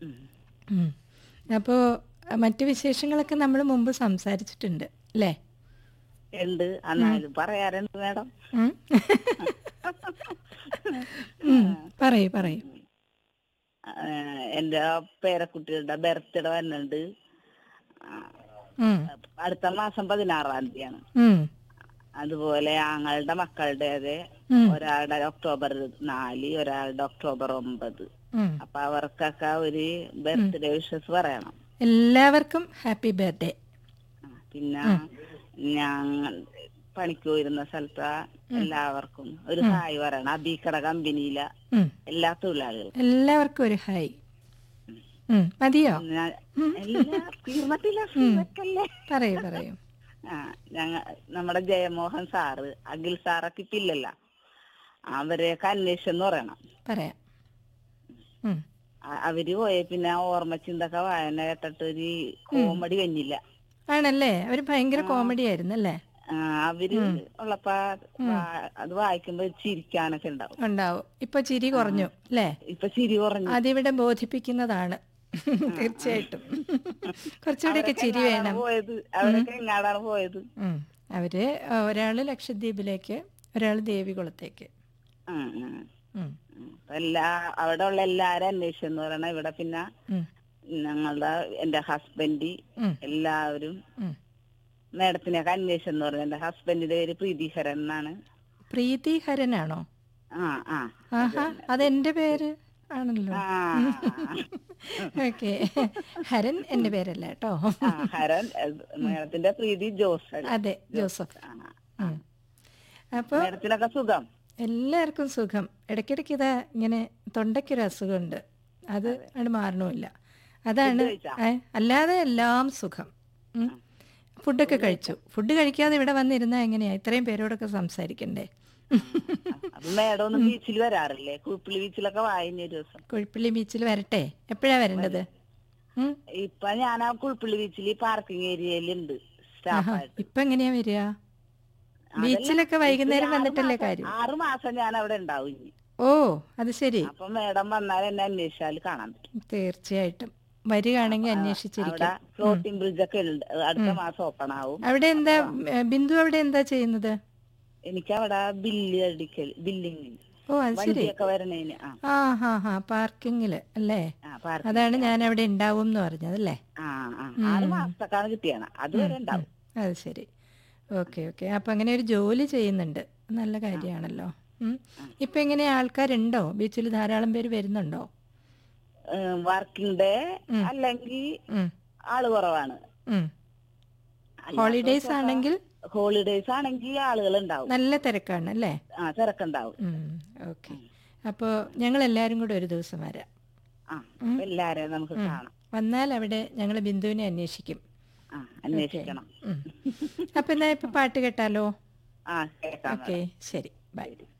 ഉം. അപ്പോൾ മറ്റു വിശേഷങ്ങളൊക്കെ നമ്മൾ മുമ്പ് സംസാരിച്ചിട്ടുണ്ട് അല്ലേ ഉണ്ട് എന്നാലും പറയാറുണ്ട് മാഡം ഉം. ഉം. പറയൂ പറയൂ എന്റെ പേരക്കുട്ടികളുടെ ബർത്ത്ഡേ വരുന്നുണ്ട് ആ, ഉം. അടുത്ത മാസം പതിനാറാം തീയതിയാണ് ഉം. അതുപോലെ ആങ്ങളുടെ മക്കളുടെ അതെ ഉം. ഒരാളുടെ ഒക്ടോബർ നാല് ഒരാളുടെ ഒക്ടോബർ ഒമ്പത് ഉം. അപ്പൊ അവർക്കൊക്കെ ഒരു ബർത്ത്ഡേ വിഷസ് പറയണം എല്ലാവർക്കും ഹാപ്പി ബർത്ത്ഡേ ആ, പിന്നെ ഞങ്ങൾ പണിക്ക് പോയിരുന്ന സ്ഥലത്ത് എല്ലാവർക്കും ഒരു ഹായ് പറയണം അബീക്കട കമ്പനിയിലെ ഉം. എല്ലാ തൊഴിലാളികൾക്കും എല്ലാവർക്കും ഒരു ഹായ് ഉം. മതിയോ ഞാൻ- എല്ലാ തീർന്നിട്ടില്ല സുഖക്കല്ലേ? പറയൂ പറയൂ ആ ഞങ്ങ നമ്മുടെ ജയമോഹൻ സാറ് അഖിൽ സാറൊക്കെ ഇപ്പൊ ഇല്ലല്ല അവരെയൊക്കെ അന്വേഷിച്ചെന്ന് പറയണം പറയാം ഉം. അ- അവര് പോയ പിന്നെ ഓർമ്മച്ചിന്തൊക്കെ വായന കേട്ടിട്ട് ഒരു കോമഡി വന്നില്ല ആണല്ലേ അവര് ഭയങ്കര കോമഡി ആയിരുന്നു അല്ലേ ആ, അവര് ഉള്ളപ്പോ വാ- അത് വായിക്കുമ്പോ ചിരിക്കാനൊക്കെ ഉണ്ടാവും ഉണ്ടാവും ഇപ്പൊ ചിരി കുറഞ്ഞു അല്ലേ ഇപ്പൊ ചിരി കുറഞ്ഞു അതിവിടെ ബോധിപ്പിക്കുന്നതാണ് തീർച്ചയായിട്ടും കുറച്ചുകൂടെയൊക്കെ ചിരി എങ്ങാടാണ് വേണം പോയത് അവരൊക്കെ എങ്ങാടാണ് പോയത് ഉം. അവര് ഒരാള് ലക്ഷദ്വീപിലേക്ക് ഒരാള് ദേവികുളത്തേക്ക് ഉം, ഉം. ഉം. ഉം. അപ്പൊ എല്ലാ അവിടെ ഉള്ള എല്ലാരും അന്വേഷിച്ചെന്ന് പറയണ ഇവിടെ പിന്നെ ഉം. ഞങ്ങളുടെ എന്റെ ഹസ്ബൻഡ് ഉം. എല്ലാവരും ഉം. മേഡത്തിനെയൊക്കെ അന്വേഷിച്ചെന്ന് പറഞ്ഞു എന്റെ ഹസ്ബൻഡിന്റെ പേര് പ്രീതിഹരൻ എന്നാണ് പ്രീതി ഹരനാണോ ആ ആ ആഹാ അതെന്റെ പേര് ആണല്ലോ ആ ഓക്കെ ഹരൻ എന്റെ പേരല്ല കേട്ടോ ആ, ഹരൻ മേഡത്തിന്റെ പ്രീതി ജോസ് അതെ ജോസഫ് ആ, ഉം. അപ്പൊ മേഡത്തിനൊക്കെ സുഖം എല്ലാവർക്കും സുഖം ഇടയ്ക്കിടയ്ക്ക് ഇതാ ഇങ്ങനെ തൊണ്ടയ്ക്കൊരു അസുഖമുണ്ട് അത് അങ്ങോട്ട് മാറണമില്ല അതാണ് ഏ, അല്ലാതെ എല്ലാം സുഖം ഉം. ഫുഡൊക്കെ കഴിച്ചു ഫുഡ് കഴിക്കാതെ ഇവിടെ വന്നിരുന്നാ എങ്ങനെയാ ഇത്രയും പേരോടൊക്കെ സംസാരിക്കണ്ടേ അപ്പൊ മേഡം ഒന്നും ബീച്ചിൽ വരാറില്ലേ കുപ്പിളി ബീച്ചിലൊക്കെ വായിഞ്ഞ ഒരു ദിവസം കുഴിപ്പള്ളി ബീച്ചിൽ വരട്ടെ എപ്പോഴാ വരേണ്ടത് ഉം. ഇപ്പൊ ഞാൻ ആ കുളിപ്പള്ളി ബീച്ചിൽ പാർക്കിംഗ് ഏരിയയിലുണ്ട് സ്റ്റാഫായിട്ട് ഇപ്പൊ എങ്ങനെയാ വരിക ബീച്ചിലൊക്കെ വൈകുന്നേരം വന്നിട്ടല്ലേ കാര്യം ആറു മാസം ഞാൻ അവിടെ ഉണ്ടാവും ഇനി ഓ അത് ശരി അപ്പൊ മേഡം വന്നാൽ എന്നെ അന്വേഷിച്ചാൽ കാണാൻ പറ്റും തീർച്ചയായിട്ടും വരികയാണെങ്കിൽ അവിടെ അന്വേഷിച്ചിരിക്കും ഫ്ലോട്ടിംഗ് ബ്രിഡ്ജ് ഒക്കെ ഉണ്ട് അടുത്ത മാസം ഓപ്പൺ ആവും അവിടെ എന്താ ഏ, ബിന്ദു അവിടെ എന്താ ചെയ്യുന്നത് എനിക്ക് അവിടെ ബില്ല് അടിക്കൽ ബില്ലിങ് ഓ അത് ശരി വണ്ടിയൊക്കെ വരണേന് ആ ആ ഹാ ഹാ പാർക്കിങ്ങില് അല്ലേ ആ പാർക്കിംഗ് അതാണ് ഞാൻ അവിടെ ഉണ്ടാവും എന്ന് പറഞ്ഞത് അല്ലേ ആ ആ ആറ് മാസത്തേക്കാണ് കിട്ടിയാണ് അതുവരെ ഉണ്ടാവും അത് ശരി ഓക്കെ ഓക്കെ അപ്പൊ അങ്ങനെ ഒരു ജോലി ചെയ്യുന്നുണ്ട് നല്ല കാര്യമാണല്ലോ ഉം. ഇപ്പൊ എങ്ങനെ ആൾക്കാരുണ്ടോ ബീച്ചിൽ ധാരാളം പേര് വരുന്നുണ്ടോ വർക്കിംഗ് ഡേ അല്ലെങ്കിൽ ഉം. ആള് കുറവാണ് ഉം. ഹോളിഡേയ്സ് ആണെങ്കിൽ ഹോളിഡേയ്സ് ആണെങ്കിൽ ആളുകൾ ഉണ്ടാവും നല്ല തിരക്കാണ് അല്ലേ ആ തിരക്കുണ്ടാവും ഓക്കെ അപ്പോൾ ഞങ്ങൾ എല്ലാവരും കൂടെ ഒരു ദിവസം വരാം ആ അപ്പൊ എല്ലാരെയും നമുക്ക് കാണാം വന്നാൽ അവിടെ ഞങ്ങൾ ബിന്ദുവിനെ അന്വേഷിക്കും ആ അന്വേഷിക്കണം ഉം. അപ്പൊ എന്നാ ഇപ്പൊ പാട്ട് കേട്ടാലോ ആ കേൾക്കാം ഓക്കെ ശരി ബൈ